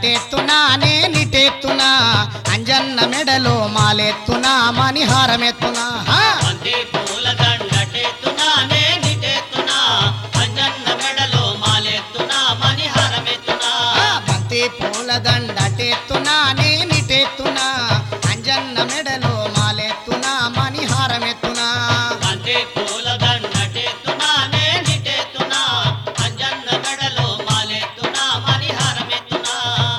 దండటెత్తునానే నిటెత్తునా అంజన్న మెడలో మాలెత్తునా మణిహారమెత్తునా హా! బంతి పూల దండటెత్తునానే నిటెత్తునా అంజన్న మెడలో మాలెత్తునా మణిహారమెత్తునా ఆ, బంతి పూల దండటెత్తునానే నిటెత్తునా అంజన్న మెడలో మాలెత్తునా మణిహారమెత్తునా బంతి పూల దండటెత్తునానే నిటెత్తునా అంజన్న మెడలో మాలెత్తునా మణిహారమెత్తునా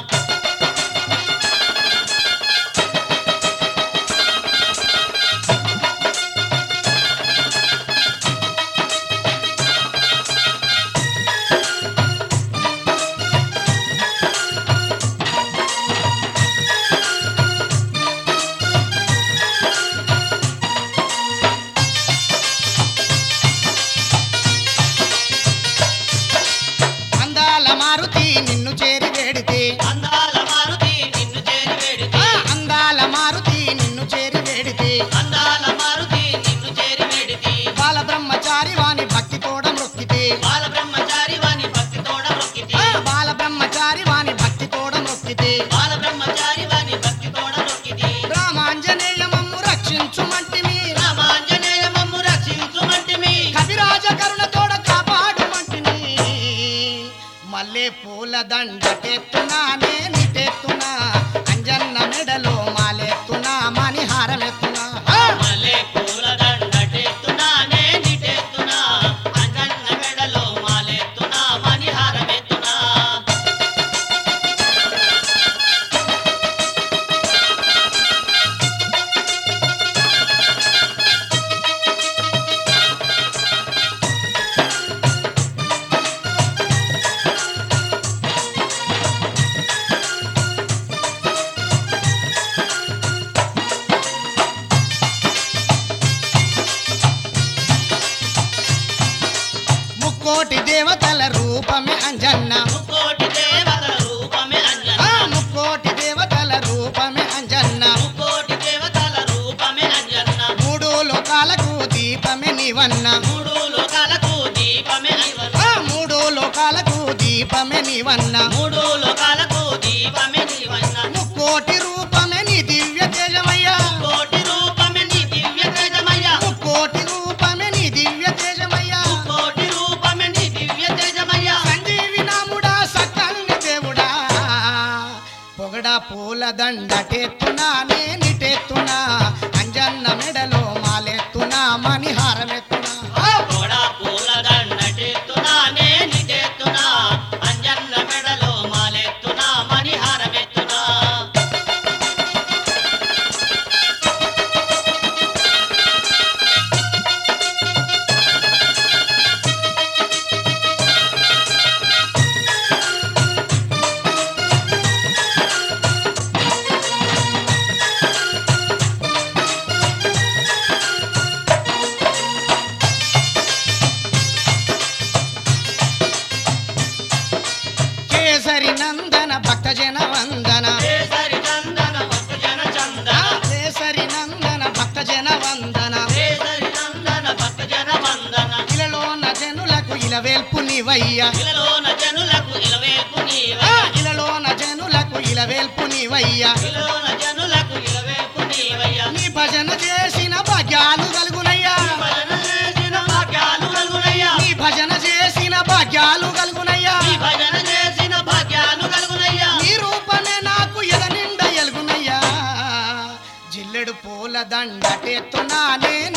అందాల మారుతి నిన్ను చేరి వేడితే అందాల మారుతి నిన్ను చేరి వేడితే ఆ, అందాల మారుతి నిన్ను చేరి వేడితే అందాల మారుతి నిన్ను చేరి వేడితే బాల బ్రహ్మచారి వాని భక్తి తోడ మృక్కితే బాల బ్రహ్మచారి వాని భక్తి తోడ మొక్కితే ఆ, బాల బ్రహ్మచారి వాని భక్తి తోడ మృక్కితే బాల బ్రహ్మచారి వాని భక్తి తోడ మొక్కితే రామాంజనేయ మమ్ము రక్షించుమంటిమి రామాంజనేయ మమ్ము రక్షించుమంటిమి కవిరాజ కరుణ తోడ కాపాడుమంటిని మల్లె పూల దండటెత్తునానే నిటెత్తునా అంజన్న మెడలో మాలెత్తునా మణిహారమెత్తునా ఆ! మల్లె పూల దండటెత్తునానే నిటెత్తునా అంజన్న మెడలో మాలెత్తునా మణిహారమెత్తునా ముక్కోటి దేవతల రూపమే అంజన్న ముక్కోటి దేవతల రూపమే ఆ, అంజన్న ముక్కోటి దేవతల రూపమే అంజన్న ముక్కోటి దేవతల రూపమే అంజన్న మూడు లోకాలకు దీపమే నీవన్న మూడు లోకాలకు దీపమే ఐవన్న ఆ, మూడు లోకాలకు దీపమే నీవన్న మూడు లోకాలకు దీపమే నీవన్న ముక్కోటి రూపమే నీ దివ్య తేజమయ్యా కోటి రూపమే నీ దివ్య తేజమయ్య ముక్కోటి రూపమే నీ దివ్య తేజమయ్యా కోటి రూపమే నీ దివ్య తేజమయ్య సంజీవి నాముడా సకల్ని దేవుడా పొగడ పూల దండటెత్తునా నేనిటెత్తునా అంజన్న మెడలో మాలెత్తునా మణిహారమెత్తునా ఆ! కోడా పూల దండటెత్తునా నేనిటెత్తునా అంజన్న మెడలో మాలెత్తునా మణిహారమెత్తునా కేసరి నందన భక్త జన వందన కేసరి చందన భక్తజన ఆ! చందన కేసరి నందన భక్త జన వందన కేసరి చందన భక్తజన వందన ఇలలోన జనులకు ఇలవేల్పు నీవయ్యా ఇలలోన జనులకు ఇలవేల్పు ఆ! నీవయ్య ఇలలోన జనులకు ఇలవేల్పు నీవయ్యా ఇలలోన జనులకు ఇలవేల్పు నీవయ్య నీ భజన చేసిన భాగ్యాలు కలుగునయ్యా భజన చేసిన భాగ్యాలు కలుగునయ్యా నీ భజన చేసిన భాగ్యాలు కలుగునయ్యా ఈ భజన చేసిన భాగ్యాలు కలుగునయ్యా నీ రూపమే నాకు ఎద నిండ ఎలుగునయ్యా జిల్లెడు పూల దండటెత్తునా నేను